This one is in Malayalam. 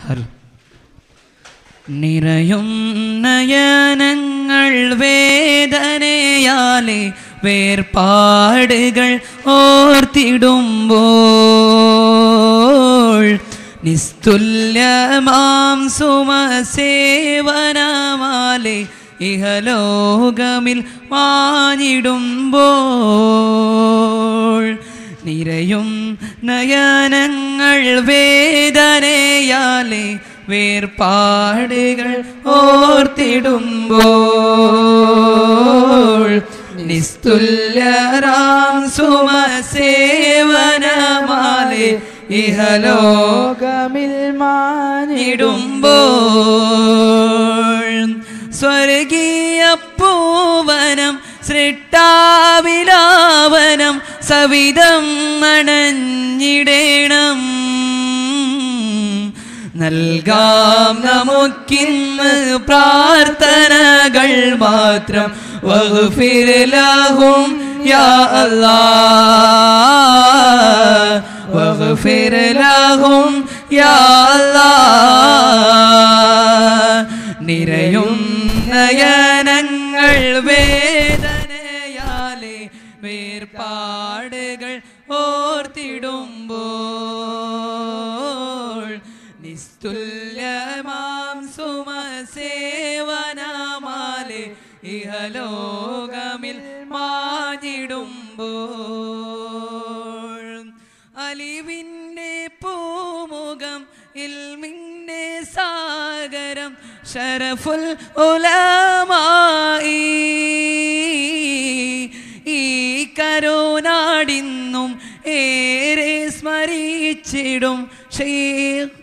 ഹലോ നിറയും നയനങ്ങൾ വേദനയാലെ വേർപാടുകൾ ഓർത്തിടുമ്പോൾ നിസ്തുല്യമാം സുമസേവനമാലെ ഇഹലോകമിൽ മാഞ്ഞിടുമ്പോൾ നിറയും നയനങ്ങൾ വേദനയാലെ വേർപാടുകൾ ഓർത്തിടുമ്പോൾ നിസ്തുല്യരാം സുമസേവനമാലെ ഇഹലോ ലോകമിൽ മാനിടും ഇടുമ്പോൾ സ്വർഗീയ പൂവനം സൃഷ്ടാവിലാവനം സവിധം അണഞ്ഞിടേണം നൽകാം നമുക്കിന്ന് പ്രാർത്ഥനകൾ മാത്രം വഗ്ഫിർ ലഹും യാ അല്ലാഹ് വഗ്ഫിർ ലഹും യാ അല്ലാഹ് നിറയും നയനങ്ങൾ വേദനയാലെ വേർപാടുകൾ ഓർത്തിടുമ്പോൾ നിസ്തുല്യമാം സുമസേവനമാലെ ഇഹലോകമിൽ മാഞ്ഞിടുമ്പോൾ അലിവിൻ്റെ പൂമുഖം ഇൽമിൻ്റെ സാഗരം ഷറഫുൽ ഉലമായി ഈ കരോനാടിന്നും ഏറെ സ്മരിച്ചിടും ഷെയ്ഖ്